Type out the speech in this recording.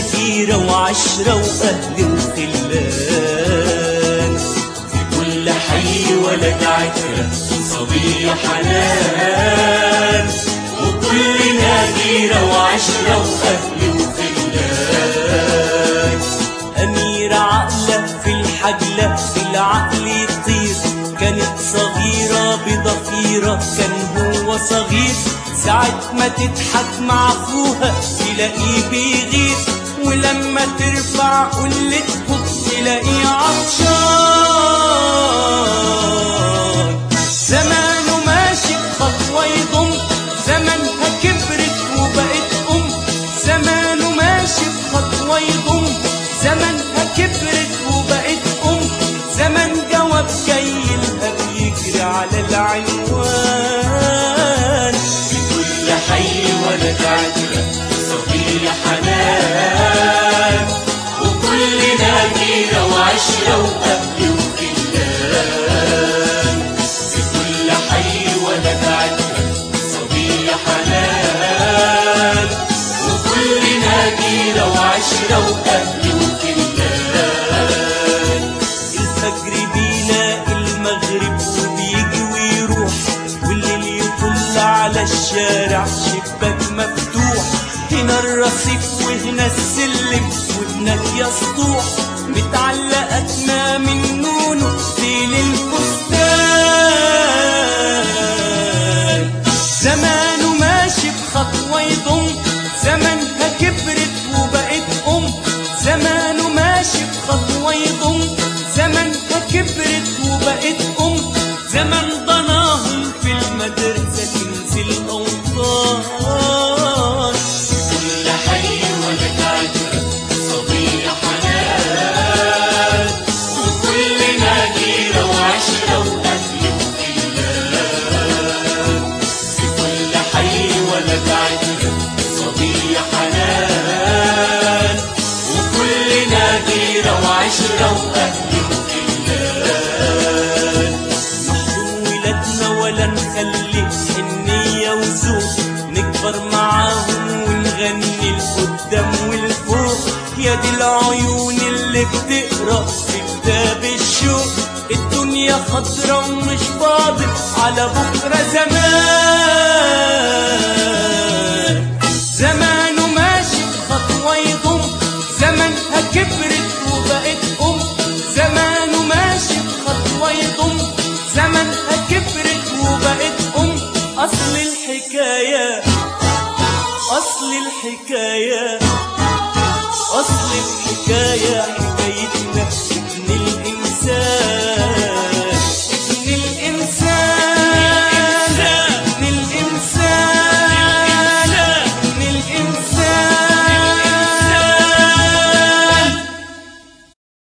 غيرة وعشرة وأهل وخلان في كل حي ولد عترة صبية حنان وكلنا غيرة وعشرة وأهل وخلان أميرة عقلة في الحجلة في العقل يطير كانت صغيرة بضفيرة كان هو صغير ساعة ما تضحك مع أخوها تلاقيه بيغير ولما ترفع قلتهم تلاقيه عطشان زمانه ماشي بخطوة يضم زمانها كبرت وبقت أم زمانه ماشي بخطوة يضم زمانها كبرت وبقت أم زمن جواب جاي لها بيجري على العنوان في كل حي ولد عترة صبية حنان وكلنا غيرة وعشرة وأهل وخلان في كل حي ولد عترة صبية حنان وكلنا غيرة وعشرة وأهل وخلان الفجر بيلاقي المغرب وبيجي ويروح والليل يطل على الشارع شباك مفتوح هنا الرصيف وهنا السلم وهناك يا سطوح متعلقتنا من نونه ليل الفستان زمانه ماشي بخطوة يضم زمانها كبرت وبقت أم زمانه ماشي بخطوة يضم زمانها كبرت وبقت أم زمن ضناهم في المدرسة كنز الأوطان كل حي ولد عترة صبية حنان وكلنا غيرة وعشرة وأهل وخلان في كل حي ولد عترة صبية حنان وكلنا غيرة وعشرة وأهل وخلان نحضن ولادنا ولا نخلي حنية وذوق نكبر معاهم ونغني لقدام والفوق يا دي العيون اللي بتقرا في كتاب الشوق الدنيا خضرا ومش فاضل على بكرة زمان زمانه ماشي بخطوة يضم زمانها كبرت وبقت أم زمانه ماشي بخطوة يضم زمانها كبرت وبقت أم أصل الحكاية أصل الحكاية أصل الحكاية